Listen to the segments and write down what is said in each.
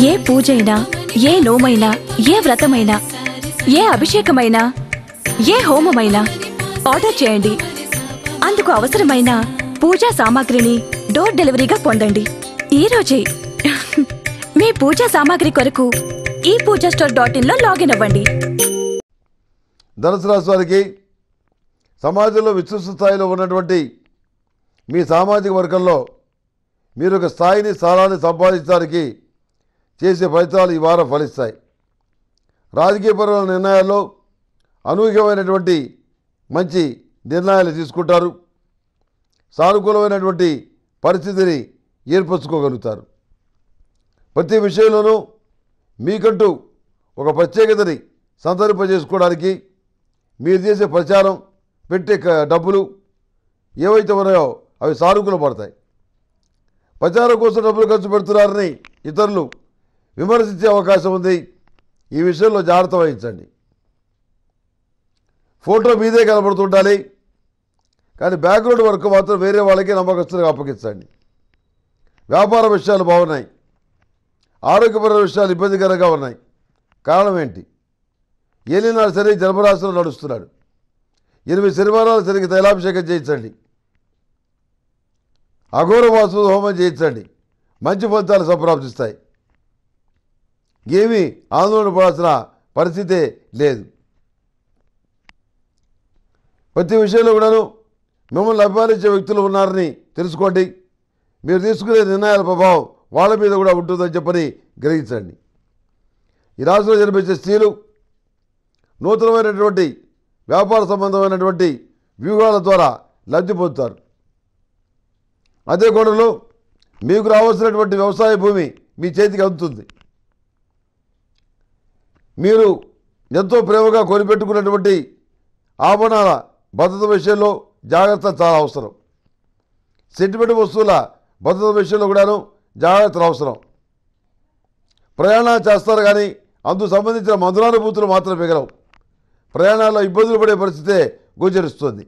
ఏ పూజైనా ఏ నోమైనా ఏ వ్రతమైనా ఏ అభిషేకమైనా ఏ హోమమైనా ఆర్డర్ చేయండి అందుకు అవసరమైన పూజా సామాగ్రిని డోర్ డెలివరీగా పొందండి ఈ రోజే మీ పూజా సామాగ్రి కొరకు ఈ పూజా స్టోర్ డాట్ ఇన్ లో లాగిన్ అవ్వండి ధనుసు రాశి వారికి సమాజంలో విస్తృత స్థాయిలో ఉన్నటువంటి మీ సామాజిక వర్గంలో మీరు ఒక స్థాయిని స్థానాన్ని సంపాదించడానికి చేసే ప్రయత్నాలు ఈ వారం ఫలిస్తాయి రాజకీయపరమైన నిర్ణయాల్లో అనూహ్యమైనటువంటి మంచి నిర్ణయాలు తీసుకుంటారు సానుకూలమైనటువంటి పరిస్థితిని ఏర్పరచుకోగలుగుతారు ప్రతి విషయంలోనూ మీకంటూ ఒక ప్రత్యేకతని సంతరింపజేసుకోవడానికి మీరు చేసే ప్రచారం పెట్టే క- డబ్బులు ఏవైతే ఉన్నాయో అవి సానుకూల పడతాయి ప్రచారం కోసం డబ్బులు ఖర్చు పెడుతున్నారని ఇతరులు విమర్శించే అవకాశం ఉంది ఈ విషయంలో జాగ్రత్త వహించండి ఫోటో మీదే కనబడుతుండాలి కానీ బ్యాక్గ్రౌండ్ వర్క్ మాత్రం వేరే వాళ్ళకి నమ్మకస్తులుగా అప్పగించండి వ్యాపార విషయాలు బాగున్నాయి ఆరోగ్యపరమైన విషయాలు ఇబ్బందికరంగా ఉన్నాయి కారణం ఏంటి ఏలినాడు సరే జన్మరాశిలో నడుస్తున్నాడు ఎనిమిది శనివారాలు సరిగ్గా తైలాభిషేకం చేయించండి అఘోర వాసు హోమం చేయించండి మంచి ఫలితాలు సంప్రాప్తిస్తాయి ఏమీ ఆందోళన పడాల్సిన పరిస్థితే లేదు ప్రతి విషయంలో కూడాను మిమ్మల్ని అభిమానించే వ్యక్తులు ఉన్నారని తెలుసుకోండి మీరు తీసుకునే నిర్ణయాల ప్రభావం వాళ్ళ మీద కూడా ఉంటుందని చెప్పని గ్రహించండి ఈ రాశిలో జన్మించే స్త్రీలు నూతనమైనటువంటి వ్యాపార సంబంధమైనటువంటి వ్యూహాల ద్వారా లబ్ధి పొందుతారు అదే కోణంలో మీకు రావాల్సినటువంటి వ్యవసాయ భూమి మీ చేతికి అందుతుంది మీరు ఎంతో ప్రేమగా కొనిపెట్టుకున్నటువంటి ఆభరణాల భద్రత విషయంలో జాగ్రత్త చాలా అవసరం సెంటిమెంట్ వస్తువుల భద్రత విషయంలో కూడాను జాగ్రత్తలు అవసరం ప్రయాణాలు చేస్తారు కానీ అందుకు సంబంధించిన మధురానుభూతులు మాత్రం మిగలవు ప్రయాణాల్లో ఇబ్బందులు పడే పరిస్థితే గోచరిస్తుంది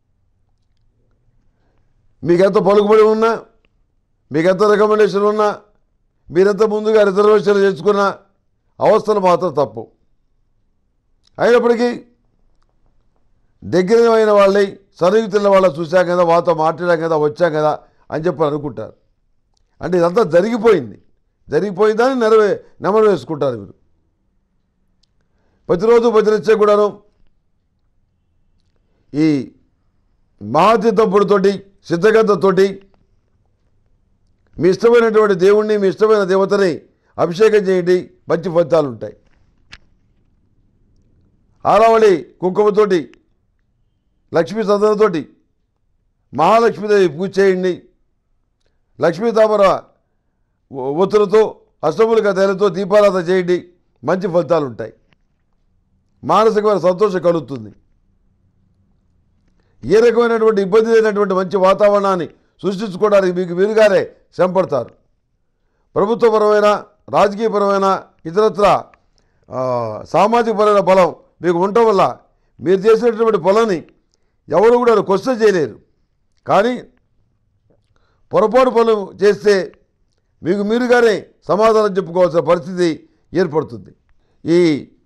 మీకెంత పలుకుబడి ఉన్నా మీకెంత రికమెండేషన్ ఉన్నా మీరెంత ముందుగా రిజర్వేషన్లు చేసుకున్న అవస్థలు మాత్రం తప్పు అయినప్పటికీ దగ్గరైన వాళ్ళని సన్నిహితుల వాళ్ళ చూశాం కదా వాళ్ళతో మాట్లాడాం కదా వచ్చాం కదా అని చెప్పి అనుకుంటారు అంటే ఇదంతా జరిగిపోయింది జరిగిపోయిందని నెరవే నెమరు వేసుకుంటారు మీరు ప్రతిరోజు భజనిచ్చే కూడాను ఈ మహాతీతప్పుడుతోటి సిద్ధగంధతోటి మీ ఇష్టమైనటువంటి దేవుణ్ణి మీ ఇష్టమైన దేవతని అభిషేకం చేయండి మంచి ఫలితాలు ఉంటాయి ఆరావళి కుంకుమతోటి లక్ష్మీ సందనతోటి మహాలక్ష్మీదేవి పూజ చేయండి లక్ష్మీ తామర ఒ- ఒత్తులతో అష్టములిక తైలతో దీపారాధన చేయండి మంచి ఫలితాలు ఉంటాయి మానసికమైన సంతోషం కలుగుతుంది ఏ రకమైనటువంటి ఇబ్బంది లేనటువంటి మంచి వాతావరణాన్ని సృష్టించుకోవడానికి మీకు వీలుగానే శ్రమపడతారు ప్రభుత్వపరమైన రాజకీయపరమైన ఇతరత్ర ఆ, సామాజికపరమైన బలం మీకు ఉండటం వల్ల మీరు చేసినటువంటి పొలాన్ని ఎవరు కూడా క్వశ్చన్ చేయలేరు కానీ పొరపాటు పనులు చేస్తే మీకు మీరుగానే సమాధానం చెప్పుకోవాల్సిన పరిస్థితి ఏర్పడుతుంది ఈ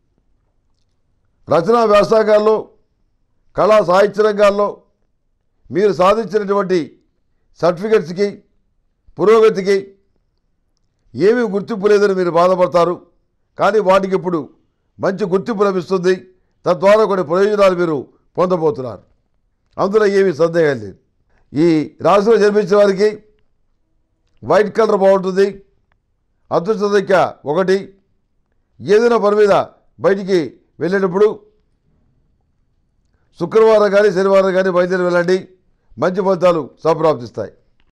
రచనా వ్యాసంగాల్లో కళా సాహిత్య రంగాల్లో మీరు సాధించినటువంటి సర్టిఫికెట్స్కి పురోగతికి ఏమీ గుర్తింపు లేదని మీరు బాధపడతారు కానీ వాటికి ఇప్పుడు మంచి గుర్తింపు లభిస్తుంది తద్వారా కొన్ని ప్రయోజనాలు మీరు పొందబోతున్నారు అందులో ఏమీ సందేహం లేదు ఈ రాశిలో జన్మించిన వారికి వైట్ కలర్ బాగుంటుంది అదృష్ట సంఖ్య ఒకటి ఏదైనా పని మీద బయటికి వెళ్ళేటప్పుడు శుక్రవారం కానీ శనివారం కానీ బయలుదేరి వెళ్ళండి మంచి ఫలితాలు సంప్రాప్తిస్తాయి